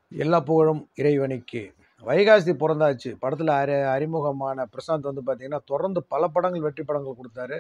எல்லா புகழும் இறைவனுக்கு வைகாசி பிறந்தாச்சு படத்தில் அறி அறிமுகமான பிரசாந்த் வந்து பார்த்தீங்கன்னா தொடர்ந்து பல படங்கள் வெற்றி படங்கள் கொடுத்தாரு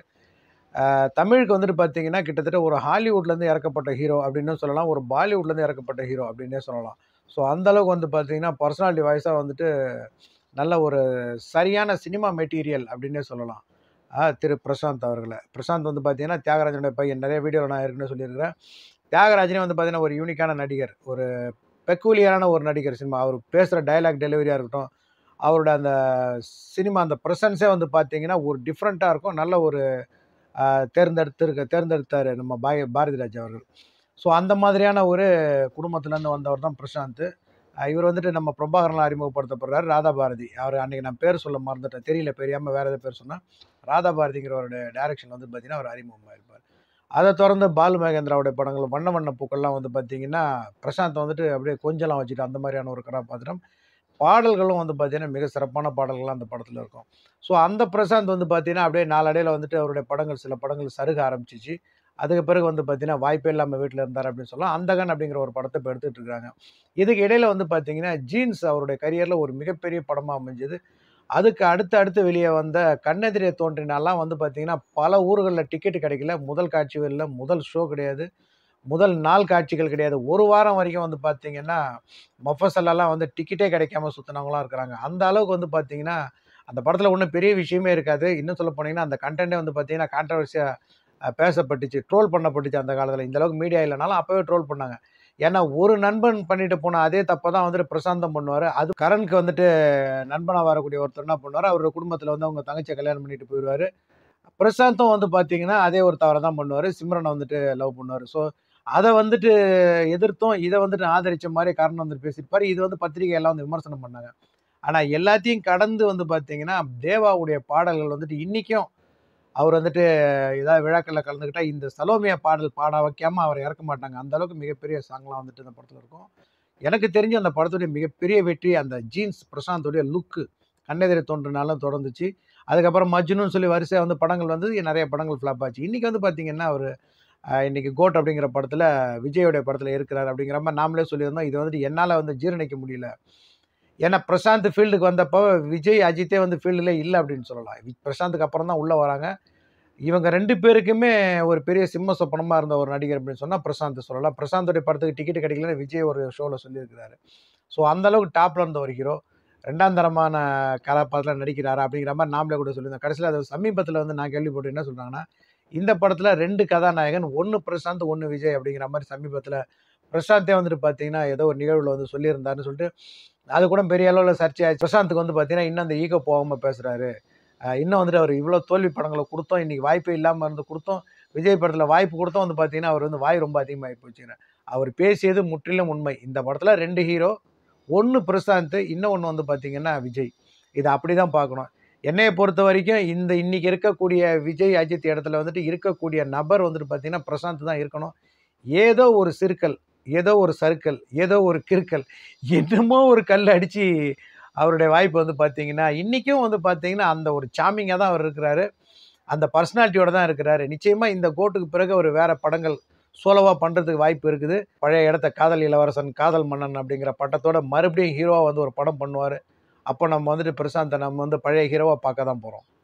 ஆஹ் தமிழுக்கு வந்துட்டு பார்த்தீங்கன்னா கிட்டத்தட்ட ஒரு ஹாலிவுட்லேருந்து இறக்கப்பட்ட ஹீரோ அப்படின்னு சொல்லலாம் ஒரு பாலிவுட்லேருந்து இறக்கப்பட்ட ஹீரோ அப்படின்னே சொல்லலாம் ஸோ அந்த அளவுக்கு வந்து பார்த்தீங்கன்னா பர்சனாலிட்டி வாய்ஸாக வந்துட்டு நல்ல ஒரு சரியான சினிமா மெட்டீரியல் அப்படின்னே சொல்லலாம் ஆஹ் திரு பிரசாந்த் அவர்களை பிரசாந்த் வந்து பார்த்தீங்கன்னா தியாகராஜனுடைய பையன் நிறைய வீடியோவில் நான் ஏற்கனவே சொல்லியிருக்கிறேன் தியாகராஜனே வந்து பார்த்தீங்கன்னா ஒரு யூனிக்கான நடிகர் ஒரு பெக்கூலியரான ஒரு நடிகர் சினிமா அவர் பேசுகிற டயலாக் டெலிவரியாக இருக்கட்டும் அவரோட அந்த சினிமா அந்த ப்ரெசன்ஸே வந்து பார்த்தீங்கன்னா ஒரு டிஃப்ரெண்ட்டாக இருக்கும் நல்ல ஒரு ஆஹ், தேர்ந்தெடுத்திருக்க தேர்ந்தெடுத்தார் நம்ம பாய பாரதிராஜ் அவர்கள் ஸோ அந்த மாதிரியான ஒரு குடும்பத்துலேருந்து வந்தவர் தான் பிரசாந்த் ஆஹ், இவர் வந்துட்டு நம்ம பிரபாகரனில் அறிமுகப்படுத்தப்படுறாரு ராதா பாரதி அவர் அன்றைக்கி நான் பேர் சொல்ல மறந்துட்டேன் தெரியல தெரியாமல் வேறு எதாவது பேர் சொன்னால் ராதா பாரதிங்கிறவருடைய டைரக்ஷன் வந்து பார்த்தீங்கன்னா அவர் அறிமுகமாக இருப்பார் அதை தொடர்ந்து பாலு மகேந்திராவுடைய படங்கள் வண்ண வண்ண பூக்கள்லாம் வந்து பார்த்தீங்கன்னா பிரசாந்த் வந்துட்டு அப்படியே கொஞ்சலாம் வச்சுட்டு அந்த மாதிரியான ஒரு கதாபாத்திரம் பாடல்களும் வந்து பார்த்தீங்கன்னா மிக சிறப்பான பாடல்கள்லாம் அந்த படத்தில் இருக்கும் ஸோ அந்த பிரசாந்த் வந்து பார்த்தீங்கன்னா அப்படியே நாளடைவில் வந்துட்டு அவருடைய படங்கள் சில படங்கள் சருக ஆரம்பிச்சிச்சு அதுக்கு பிறகு வந்து பார்த்தீங்கன்னா வாய்ப்பே இல்லாமல் வீட்டில் இருந்தார் அப்படின்னு சொல்லலாம் அந்தகன் அப்படிங்கிற ஒரு படத்தை இப்போ எடுத்துகிட்டு இருக்காங்க இதுக்கு இடையில வந்து பார்த்தீங்கன்னா ஜீன்ஸ் அவருடைய கரியரில் ஒரு மிகப்பெரிய படமாக அமைஞ்சது அதுக்கு அடுத்து அடுத்து வெளியே வந்த கண்ணெதிரே தோன்றினாலாம் வந்து பார்த்தீங்கன்னா பல ஊர்களில் டிக்கெட் கிடைக்கல முதல் காட்சிகளில் முதல் ஷோ கிடையாது முதல் நாள் காட்சிகள் கிடையாது ஒரு வாரம் வரைக்கும் வந்து பார்த்தீங்கன்னா மொஃபசல்லாம் வந்து டிக்கெட்டே கிடைக்காம சுற்றினவங்களாம் இருக்கிறாங்க அந்த அளவுக்கு வந்து பார்த்தீங்கன்னா அந்த படத்தில் ஒன்றும் பெரிய விஷயமே இருக்காது இன்னும் சொல்ல போனீங்கன்னா அந்த கண்டென்ட்டே வந்து பார்த்தீங்கன்னா கான்ட்ரவர்சியாக பேசப்பட்டுச்சு ட்ரோல் பண்ணப்பட்டுச்சு அந்த காலத்தில் இந்த அளவுக்கு மீடியா இல்லைனாலும் அப்போவே ட்ரோல் பண்ணாங்க ஏன்னா ஒரு நண்பன் பண்ணிட்டு போன அதே தப்பை தான் வந்துட்டு பிரசாந்தம் பண்ணுவார் அது கரனுக்கு வந்துட்டு நண்பனாக வரக்கூடிய ஒருத்தர் என்ன பண்ணுவார் அவரோட குடும்பத்தில் வந்து அவங்க தங்கச்சியை கல்யாணம் பண்ணிட்டு போயிடுவார் பிரசாந்தும் வந்து பார்த்தீங்கன்னா அதே ஒரு தவறை தான் பண்ணுவார் சிம்ரனை வந்துட்டு லவ் பண்ணுவார் ஸோ அதை வந்துட்டு எதிர்த்தும் இதை வந்துட்டு ஆதரிச்ச மாதிரி காரணம் வந்துட்டு பேசியிருப்பார் இது வந்து பத்திரிகை எல்லாம் வந்து விமர்சனம் பண்ணாங்க ஆனால் எல்லாத்தையும் கடந்து வந்து பார்த்தீங்கன்னா தேவாவுடைய பாடல்கள் வந்துட்டு இன்றைக்கும் அவர் வந்துட்டு ஏதாவது விழாக்களில் கலந்துக்கிட்டா இந்த சலோமியா பாடல் பாட வைக்காம அவர் இறக்க மாட்டாங்க அந்த அளவுக்கு மிகப்பெரிய சாங்லாம் வந்துட்டு இந்த படத்தில் இருக்கும் எனக்கு தெரிஞ்சு அந்த படத்துடைய மிகப்பெரிய வெற்றி அந்த ஜீன்ஸ் பிரசாந்தோடைய லுக்கு கண்ணெதிரை தோன்றினாலும் தொடர்ந்துச்சு அதுக்கப்புறம் மஜ்னுன்னு சொல்லி வரிசையாக வந்து படங்கள் வந்து நிறைய படங்கள் ஃப்ளாப் ஆச்சு இன்றைக்கி வந்து பார்த்தீங்கன்னா அவர் இன்னைக்கு கோட் அப்படிங்கிற படத்தில் விஜயோடைய படத்தில் இருக்கிறார் அப்படிங்கிற மாதிரி நாமளே சொல்லியிருந்தோம் இது வந்துட்டு என்னால் வந்து ஜீரணிக்க முடியல ஏன்னா பிரசாந்த் ஃபீல்டுக்கு வந்தப்போ விஜய் அஜித்தே வந்து ஃபீல்டில் இல்லை அப்படின்னு சொல்லலாம் வி- பிரசாந்துக்கு அப்புறம் தான் உள்ளே வராங்க இவங்க ரெண்டு பேருக்குமே ஒரு பெரிய சிம்ம சொப்பனமாக இருந்த ஒரு நடிகர் அப்படின்னு சொன்னால் பிரசாந்த் சொல்லலாம் பிரசாந்தோடைய படத்துக்கு டிக்கெட் கிடைக்கலன்னு விஜய் ஒரு ஷோவில் சொல்லியிருக்கிறாரு ஸோ அந்தளவுக்கு டாப்பில் இருந்த ஒரு ஹீரோ ரெண்டாம் தரமான கதாபாத்திரத்தில் நடிக்கிறாரா அப்படிங்கிற மாதிரி நாமளே கூட சொல்லியிருந்தோம் கடைசியில் அது சமீபத்தில் வந்து நான் கேள்விப்பட்டு என்ன சொல்கிறாங்கன்னா இந்த படத்தில் ரெண்டு கதாநாயகன் ஒன்று பிரசாந்த் ஒன்று விஜய் அப்படிங்கிற மாதிரி சமீபத்தில் பிரசாந்தே வந்துட்டு பார்த்தீங்கன்னா ஏதோ ஒரு நிகழ்வில் வந்து சொல்லியிருந்தாருன்னு சொல்லிட்டு அது கூட பெரிய அளவில் சர்ச்சையாச்சு பிரசாந்துக்கு வந்து பார்த்தீங்கன்னா இன்னும் அந்த ஈகோ போகாமல் பேசுகிறாரு இன்னும் வந்துட்டு அவர் இவ்வளோ தோல்வி படங்களை கொடுத்தோம் இன்றைக்கி வாய்ப்பே இல்லாமல் இருந்து கொடுத்தோம் விஜய் படத்தில் வாய்ப்பு கொடுத்தோம் வந்து பார்த்தீங்கன்னா அவர் வந்து வாய் ரொம்ப அதிகமாகி போச்சுங்க அவர் பேசியது முற்றிலும் உண்மை இந்த படத்தில் ரெண்டு ஹீரோ ஒன்று பிரசாந்த் இன்னொன்று வந்து பார்த்தீங்கன்னா விஜய் இதை அப்படி தான் பார்க்கணும் என்னையை பொறுத்த வரைக்கும் இந்த இன்னைக்கு இருக்கக்கூடிய விஜய் அஜித் இடத்துல வந்துட்டு இருக்கக்கூடிய நபர் வந்துட்டு பார்த்தீங்கன்னா பிரசாந்த் தான் இருக்கணும் ஏதோ ஒரு சிறுக்கல் ஏதோ ஒரு சறுக்கல் ஏதோ ஒரு கிறுக்கல் என்னமோ ஒரு கல் அடித்து அவருடைய வாய்ப்பு வந்து பார்த்தீங்கன்னா இன்றைக்கும் வந்து பார்த்தீங்கன்னா அந்த ஒரு சாமிங்காக தான் அவர் இருக்கிறாரு அந்த பர்சனாலிட்டியோட தான் இருக்கிறாரு நிச்சயமாக இந்த கோட்டுக்கு பிறகு அவர் வேறு படங்கள் சோலோவாக பண்ணுறதுக்கு வாய்ப்பு இருக்குது பழைய இடத்த காதல் இளவரசன் காதல் மன்னன் அப்படிங்கிற பட்டத்தோட மறுபடியும் ஹீரோவாக வந்து ஒரு படம் பண்ணுவார் அப்போ நம்ம வந்துட்டு பிரசாந்தை நம்ம வந்து பழைய ஹீரோவாக பார்க்க தான் போகிறோம்